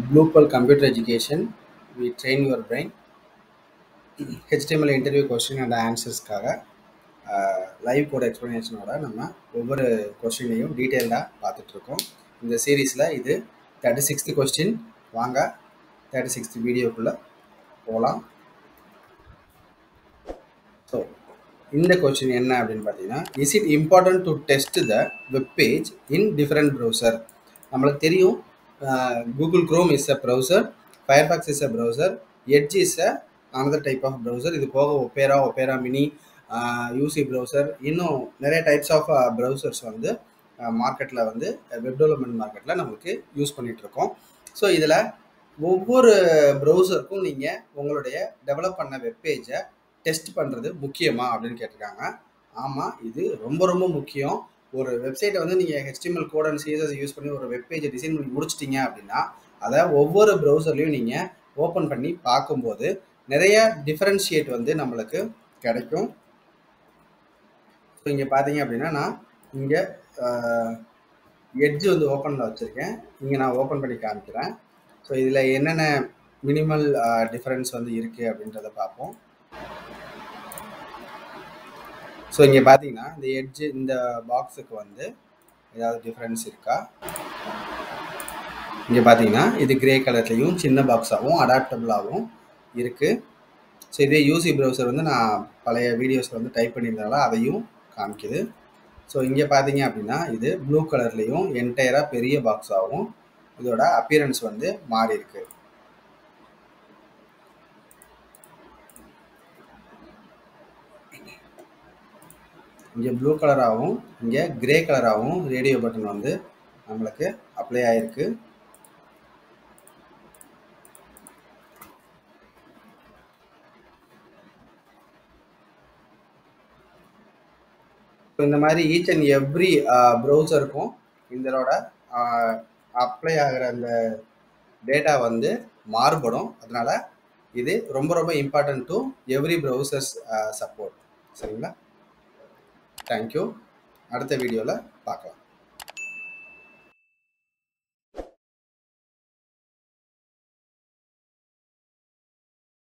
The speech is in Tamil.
Bluepearl Computer Education, we train your brain. HTML interview question and ஆன்சர்ஸ்க்காக லைவ் கோட் எக்ஸ்ப்ளனேஷனோட நம்ம ஒவ்வொரு கொஸ்டினையும் டீட்டெயில்டாக பார்த்துட்ருக்கோம் இந்த சீரீஸில் இது தேர்ட்டி சிக்ஸ்த் கொஸ்டின் வாங்க தேர்ட்டி சிக்ஸ்த் வீடியோக்குள்ளே போகலாம் ஸோ இந்த கொஸ்டின் என்ன அப்படின்னு பார்த்தீங்கன்னா is it important to test the web page in different browser நம்மளுக்கு தெரியும் Google Chrome is a browser Firefox is a browser Edge is a another type of browser இது போக Opera Opera mini UC browser இன்னும் நிறைய டைப்ஸ் ஆஃப் ப்ரௌசர்ஸ் வந்து மார்க்கெட்டில் வந்து வெப் டெவலப்மெண்ட் மார்க்கெட்டில் நம்மளுக்கு யூஸ் பண்ணிகிட்ருக்கோம் ஸோ இதில் ஒவ்வொரு ப்ரௌசருக்கும் நீங்கள் உங்களுடைய டெவலப் பண்ண வெப்பேஜை டெஸ்ட் பண்ணுறது முக்கியமா அப்படின்னு கேட்டிருக்காங்க ஆமாம் இது ரொம்ப ரொம்ப முக்கியம் ஒரு வெப்சைட்டை வந்து நீங்கள் HTML code and CSS use பண்ணி ஒரு வெப்பேஜை டிசைன் பண்ணி முடிச்சிட்டிங்க அப்படின்னா அதை ஒவ்வொரு ப்ரௌசர்லையும் நீங்கள் ஓப்பன் பண்ணி பார்க்கும்போது நிறைய டிஃப்ரென்ஷியேட் வந்து நம்மளுக்கு கிடைக்கும் ஸோ இங்கே பார்த்தீங்க அப்படின்னா நான் இங்கே எட்ஜ் வந்து ஓப்பனில் வச்சுருக்கேன் இங்கே நான் ஓப்பன் பண்ணி காமிக்கிறேன் ஸோ இதில் என்னென்ன மினிமல் டிஃப்ரென்ஸ் வந்து இருக்குது அப்படின்றத பார்ப்போம் ஸோ இங்கே பார்த்தீங்கன்னா இந்த எட்ஜு இந்த பாக்ஸுக்கு வந்து ஏதாவது டிஃப்ரென்ஸ் இருக்கா இங்கே பார்த்தீங்கன்னா இது கிரே கலர்லேயும் சின்ன பாக்ஸாகவும் அடாப்டபுளாகவும் இருக்குது ஸோ இதே யூசி ப்ரௌசர் வந்து நான் பழைய வீடியோஸில் வந்து டைப் பண்ணியிருந்தால அதையும் காமிக்குது ஸோ இங்கே பார்த்தீங்க அப்படின்னா இது ப்ளூ கலர்லேயும் என்டையராக பெரிய பாக்ஸாகவும் இதோட அப்பியரன்ஸ் வந்து மாறி இருக்கு இங்கே ப்ளூ கலராகவும் இங்கே கிரே கலராகவும் ரேடியோ பட்டன் வந்து நம்மளுக்கு அப்ளை ஆகிருக்கு ஸோ இந்த மாதிரி ஈச் அண்ட் எவ்ரி ப்ரௌசருக்கும் இதனோட அப்ளை ஆகிற அந்த டேட்டா வந்து மாறுபடும் அதனால் இது ரொம்ப ரொம்ப important to every browsers support சரிங்களா தேங்க்யூ அடுத்த வீடியோவில் பார்க்கலாம்